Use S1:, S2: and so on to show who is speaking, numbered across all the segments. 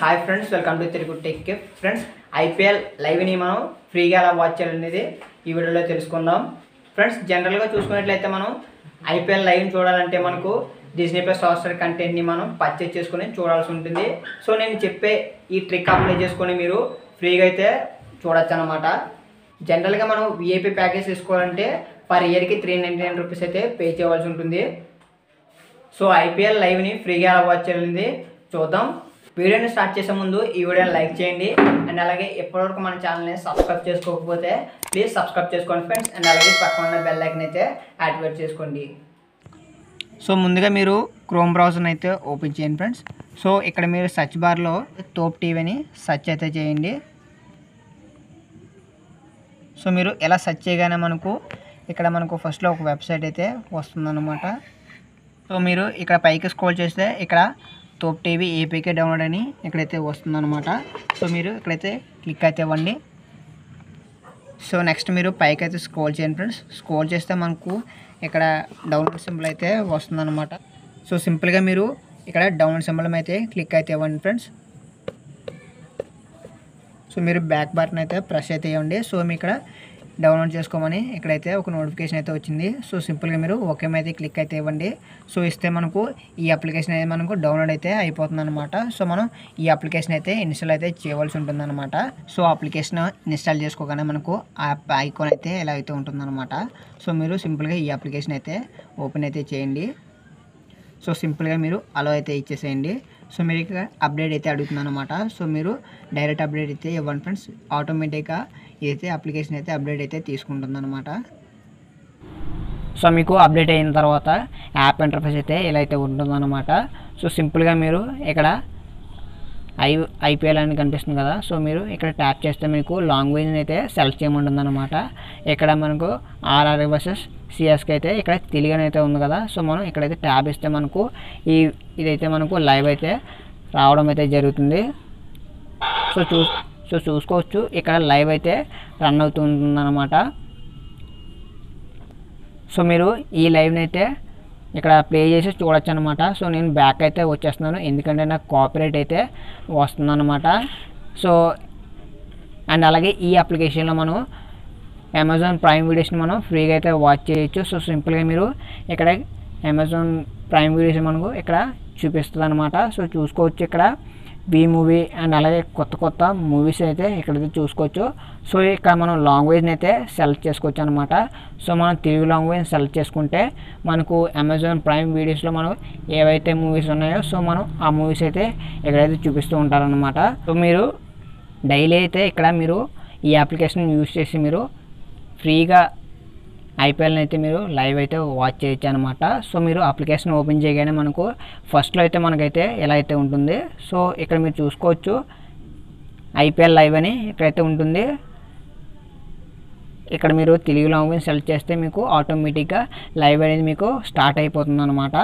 S1: hi friends welcome to Telugu tech కిప్ friends IPL లైవ్ని మనం ఫ్రీగా ఎలా వాచ్ చేయాలనేది ఈ వీడియోలో తెలుసుకుందాం ఫ్రెండ్స్ జనరల్గా చూసుకున్నట్లయితే మనం ఐపీఎల్ లైవ్ని చూడాలంటే మనకు డిజ్నీ ప్లస్ హాట్స్టార్ కంటెంట్ని మనం పర్చేజ్ చేసుకుని చూడాల్సి ఉంటుంది సో నేను చెప్పే ఈ ట్రిక్ అప్లై చేసుకొని మీరు ఫ్రీగా అయితే చూడొచ్చు అనమాట జనరల్గా మనం విఐపి ప్యాకేజ్ తీసుకోవాలంటే పర్ ఇయర్కి త్రీ నైంటీ నైన్ రూపీస్ అయితే పే చేయవలసి ఉంటుంది సో ఐపీఎల్ లైవ్ని ఫ్రీగా ఎలా వాచ్ చేయాలి చూద్దాం వీడియోని స్టార్ట్ చేసే ముందు ఈ వీడియోని లైక్ చేయండి అండ్ అలాగే ఎప్పటివరకు మన ఛానల్ని సబ్స్క్రైబ్ చేసుకోకపోతే ప్లీజ్ సబ్స్క్రైబ్ చేసుకోండి ఫ్రెండ్స్ అండ్ అలాగే పక్కన ఉన్న బెల్ ఐకన్ అయితే యాక్టివేట్ చేసుకోండి సో ముందుగా మీరు క్రోమ్ బ్రౌజర్ని అయితే ఓపెన్ చేయండి ఫ్రెండ్స్ సో ఇక్కడ మీరు సర్చ్ బార్లో తోప్ టీవీని సెర్చ్ అయితే చేయండి సో మీరు ఎలా సెర్చ్ చేయగానే మనకు ఇక్కడ మనకు ఫస్ట్లో ఒక వెబ్సైట్ అయితే వస్తుందన్నమాట సో మీరు ఇక్కడ పైకి స్క్రోల్ చేస్తే ఇక్కడ తోప్ టీవీ ఏపీకే డౌన్లోడ్ అని ఇక్కడైతే వస్తుందన్నమాట సో మీరు ఇక్కడైతే క్లిక్ అయితే ఇవ్వండి సో నెక్స్ట్ మీరు పైకి అయితే స్క్రోల్ చేయండి ఫ్రెండ్స్ స్క్రోల్ చేస్తే మనకు ఇక్కడ డౌన్లోడ్ సింబల్ అయితే వస్తుందన్నమాట సో సింపుల్గా మీరు ఇక్కడ డౌన్లోడ్ సింబల్ అయితే క్లిక్ అయితే ఇవ్వండి ఫ్రెండ్స్ సో మీరు బ్యాక్ బటన్ అయితే ప్రెస్ అయితే ఇవ్వండి సో మీ ఇక్కడ డౌన్లోడ్ చేసుకోమని ఇక్కడైతే ఒక నోటిఫికేషన్ అయితే వచ్చింది సో సింపుల్గా మీరు ఓకే అయితే క్లిక్ అయితే ఇవ్వండి సో ఇస్తే మనకు ఈ అప్లికేషన్ అయితే మనకు డౌన్లోడ్ అయితే అయిపోతుంది అనమాట సో మనం ఈ అప్లికేషన్ అయితే ఇన్స్టాల్ అయితే చేయవలసి ఉంటుంది అనమాట సో అప్లికేషన్ ఇన్స్టాల్ చేసుకోగానే మనకు యాప్ ఐకాన్ అయితే ఎలా అయితే ఉంటుందన్నమాట సో మీరు సింపుల్గా ఈ అప్లికేషన్ అయితే ఓపెన్ అయితే చేయండి సో సింపుల్గా మీరు అలో అయితే ఇచ్చేసేయండి సో మీరు ఇక్కడ అప్డేట్ అయితే అడుగుతున్నాను అనమాట సో మీరు డైరెక్ట్ అప్డేట్ అయితే ఇవ్వండి ఫ్రెండ్స్ ఆటోమేటిక్గా ఇదైతే అప్లికేషన్ అయితే అప్డేట్ అయితే తీసుకుంటుంది అనమాట సో మీకు అప్డేట్ అయిన తర్వాత యాప్ ఇంటర్ఫేస్ అయితే ఇలా అయితే ఉంటుందన్నమాట సో సింపుల్గా మీరు ఇక్కడ ఐ ఐపీఎల్ అని కనిపిస్తుంది కదా సో మీరు ఇక్కడ ట్యాప్ చేస్తే మీకు లాంగ్వేజ్ అయితే సెలెక్ట్ చేయమంటుంది అనమాట ఇక్కడ మనకు ఆర్ఆర్ వర్సెస్ సిఎస్కి అయితే ఇక్కడ తెలుగు అని అయితే ఉంది కదా సో మనం ఇక్కడైతే ట్యాబ్ ఇస్తే మనకు ఈ ఇదైతే మనకు లైవ్ అయితే రావడం అయితే జరుగుతుంది సో చూ సో చూసుకోవచ్చు ఇక్కడ లైవ్ అయితే రన్ అవుతుందన్నమాట సో మీరు ఈ లైవ్ని అయితే ఇక్కడ ప్లే చేసి చూడొచ్చు అనమాట సో నేను బ్యాక్ అయితే వచ్చేస్తున్నాను ఎందుకంటే నాకు కాపీరైట్ అయితే వస్తుందన్నమాట సో అండ్ అలాగే ఈ అప్లికేషన్లో మనం అమెజాన్ ప్రైమ్ వీడియోస్ని మనం ఫ్రీగా అయితే వాచ్ చేయొచ్చు సో సింపుల్గా మీరు ఇక్కడ అమెజాన్ ప్రైమ్ వీడియోస్ మనకు ఇక్కడ చూపిస్తుంది అనమాట సో చూసుకోవచ్చు ఇక్కడ బీ మూవీ అండ్ అలాగే కొత్త కొత్త మూవీస్ అయితే ఇక్కడైతే చూసుకోవచ్చు సో ఇక్కడ మనం లాంగ్వేజ్ని అయితే సెలెక్ట్ చేసుకోవచ్చు అనమాట సో మనం తెలుగు లాంగ్వేజ్ సెలెక్ట్ చేసుకుంటే మనకు అమెజాన్ ప్రైమ్ వీడియోస్లో మనం ఏవైతే మూవీస్ ఉన్నాయో సో మనం ఆ మూవీస్ అయితే ఇక్కడైతే చూపిస్తూ ఉంటారనమాట సో మీరు డైలీ అయితే ఇక్కడ మీరు ఈ అప్లికేషన్ యూస్ చేసి మీరు ఫ్రీగా ఐపీఎల్ని అయితే మీరు లైవ్ అయితే వాచ్ చేయొచ్చు అనమాట సో మీరు అప్లికేషన్ ఓపెన్ చేయగానే మనకు ఫస్ట్లో అయితే మనకైతే ఎలా అయితే ఉంటుంది సో ఇక్కడ మీరు చూసుకోవచ్చు ఐపీఎల్ లైవ్ అని ఇక్కడైతే ఉంటుంది ఇక్కడ మీరు తెలుగు లాంగ్వేజ్ సెలెక్ట్ చేస్తే మీకు ఆటోమేటిక్గా లైవ్ అనేది మీకు స్టార్ట్ అయిపోతుంది అనమాట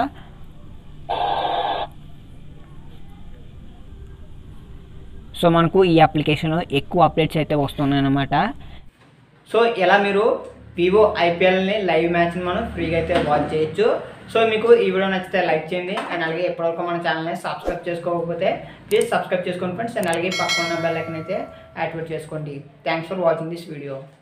S1: సో మనకు ఈ అప్లికేషన్ ఎక్కువ అప్డేట్స్ అయితే వస్తున్నాయి అన్నమాట సో ఇలా మీరు వివో ఐపీఎల్ని లైవ్ మ్యాచ్ని మనం ఫ్రీగా అయితే వాచ్ చేయొచ్చు సో మీకు ఈ వీడియో నచ్చితే లైక్ చేయండి అండ్ అలాగే ఎప్పటివరకు మన ఛానల్ని సబ్స్క్రైబ్ చేసుకోకపోతే ప్లీజ్ సబ్స్క్రైబ్ చేసుకోండి ఫ్రెండ్స్ అండ్ అలాగే పక్కన ఉన్న బెల్ ఐకన్ అయితే యాక్టివేట్ చేసుకోండి thanks for watching this video